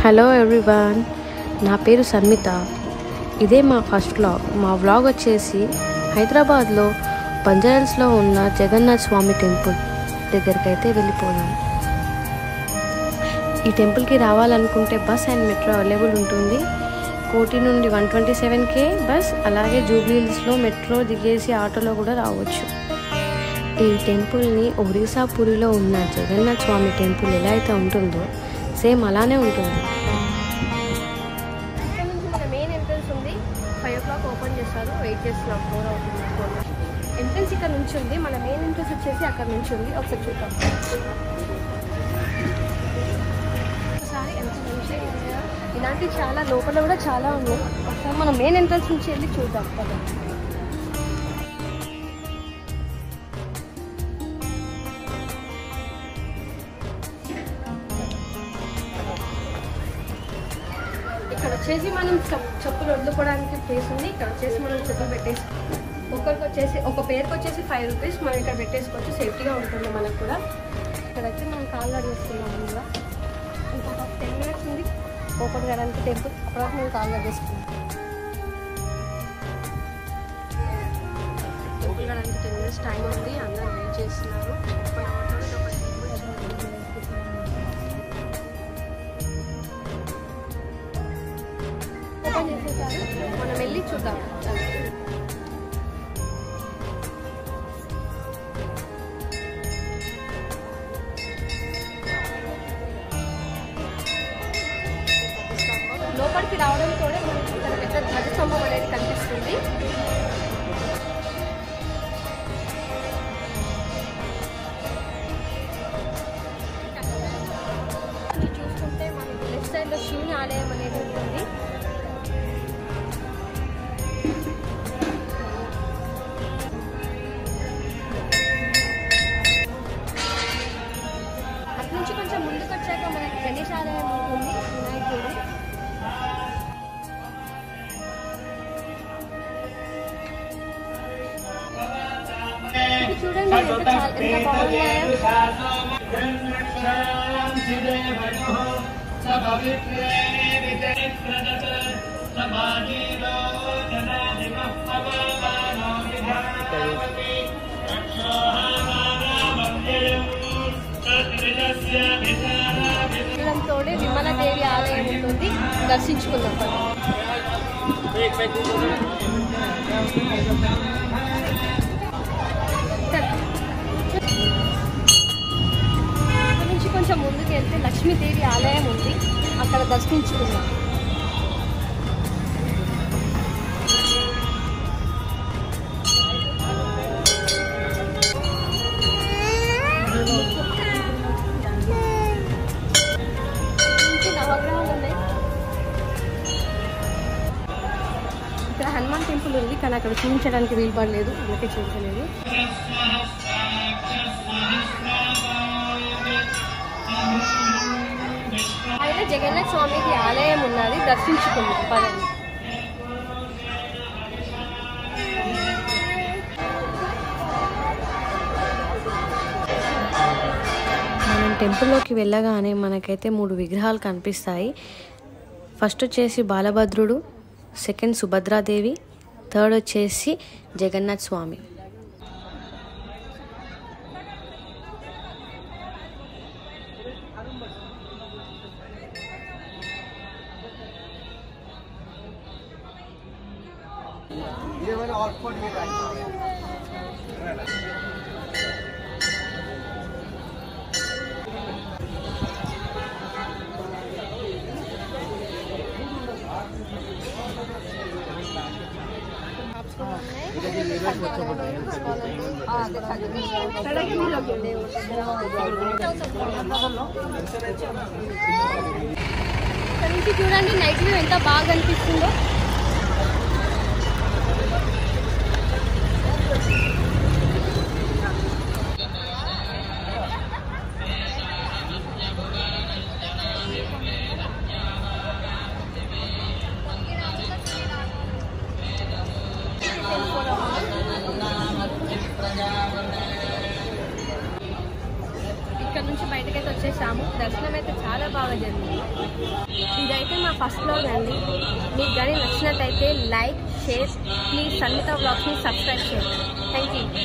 Hello everyone నా పేరు సన్మిత ఇదే మా ఫస్ట్ వ్లాగ్ మా వ్లాగ్ వచ్చేసి హైదరాబాద్లో బంజారాల్స్లో ఉన్న జగన్నాథ్ స్వామి టెంపుల్ దగ్గరికి అయితే వెళ్ళిపోదాం ఈ టెంపుల్కి రావాలనుకుంటే బస్ అండ్ మెట్రో అవైలబుల్ ఉంటుంది కోటి నుండి one twenty seven K bus అలాగే జూబ్లీ హిల్స్లో మెట్రో దిగేసి ఆటోలో కూడా రావచ్చు ఈ టెంపుల్ని ఒరిస్సా పురిలో ఉన్న జగన్నాథ్ స్వామి టెంపుల్ ఎలా అయితే ఉంటుందో సేమ్ అలానే ఉంటుంది ఇక్కడ నుంచి మన మెయిన్ ఎంట్రన్స్ ఉంది ఫైవ్ ఓ క్లాక్ ఓపెన్ చేస్తారు వెయిట్ చేస్తున్నాం ఫోర్ అవుతుంది ఎంట్రన్స్ ఇక్కడ నుంచి ఉంది మన మెయిన్ ఎంట్రన్స్ వచ్చేసి అక్కడ నుంచి ఉంది ఒకసారి చూద్దాం ఒకసారి ఎంత మంచిగా ఉన్నాయో. ఇలాంటివి చాలా లోపల కూడా చాలా ఉన్నాయి ఒకసారి మనం మెయిన్ ఎంట్రన్స్ నుంచి వెళ్ళి చూద్దాం కదా ఇక్కడ వచ్చేసి మనం చెప్- చెప్పులు వదులుకోవడానికి ప్లేస్ ఉంది ఇక్కడ వచ్చేసి మనం చెప్పులు పెట్టేసి ఒకరికి వచ్చేసి ఒక పేరుకి వచ్చేసి ఫైవ్ రూపీస్ మనం ఇక్కడ పెట్టేసుకోవచ్చు సేఫ్టీగా ఉంటుంది మనకు కూడా ఇక్కడ వచ్చి మనం కాళ్ళు అడిగేస్తున్నాం ముందుగా ఇంకొక టెన్ మినిట్స్ ఉంది ఓపెన్ చేయడానికి టెంపుల్ అప్పటివరకు మనం కాళ్ళు అడిగేసుకున్నాం టెంపుల్ కాడానికి టెన్ మినిట్స్ టైం ఉంది అందరూ వెయిట్ చేస్తున్నారు మన ఆటోలో ఒక టెంపుల్ ఓపెన్ చేసేసారు మనం వెళ్ళి చూద్దాం లోపలికి రావడంతో మనకి ఇక్కడ పెద్ద ధ్వజస్తంభం అనేది కనిపిస్తుంది ఇది చూసుకుంటే మనకి లెఫ్ట్ సైడ్ లో శివుని ఆలయం అనేది ఉంటుంది అటు నుంచి కొంచెం ముందుకు వచ్చాక మనకి గణేష్ ఆలయం ఉంటుంది వినాయకుడు ఇది చూడండి ఎంత చాలా ఎంత బాగున్నాయో చూడంతో విమలాదేవి ఆలయం ఉంటుంది దర్శించుకున్నాం పద. ఇక్కడ నుంచి కొంచెం ముందుకు వెళ్తే లక్ష్మీదేవి ఆలయం ఉంది అక్కడ దర్శించుకున్నాం నుంచి నవగ్రహాలు ఉన్నాయి ఇక్కడ హనుమాన్ టెంపుల్ ఉంది కానీ అక్కడ చూపించడానికి వీలు పడలేదు అందుకే చూపించలేదు ఆయన జగన్నాథ్ స్వామికి ఆలయం ఉన్నది దర్శించుకుంది పదండి మనం టెంపుల్లోకి వెళ్ళగానే మనకైతే మూడు విగ్రహాలు కనిపిస్తాయి ఫస్ట్ వచ్చేసి బాలభద్రుడు సెకండ్ సుభద్రాదేవి థర్డ్ వచ్చేసి జగన్నాథ్ స్వామి ఇక్కడ నుంచి చూడండి నైట్ వ్యూ ఎంత బాగా అనిపిస్తుందో ఇక్కడ ఇక్కడ నుంచి బయటకైతే వచ్చేసాము దర్శనం అయితే చాలా బాగా జరిగింది ఇదైతే మా ఫస్ట్ బ్లాగ్ అండి మీకు కానీ నచ్చినట్టయితే లైక్ షేర్ ప్లీజ్ సంగీత బ్లాగ్స్ని సబ్స్క్రైబ్ చేయండి థ్యాంక్ యూ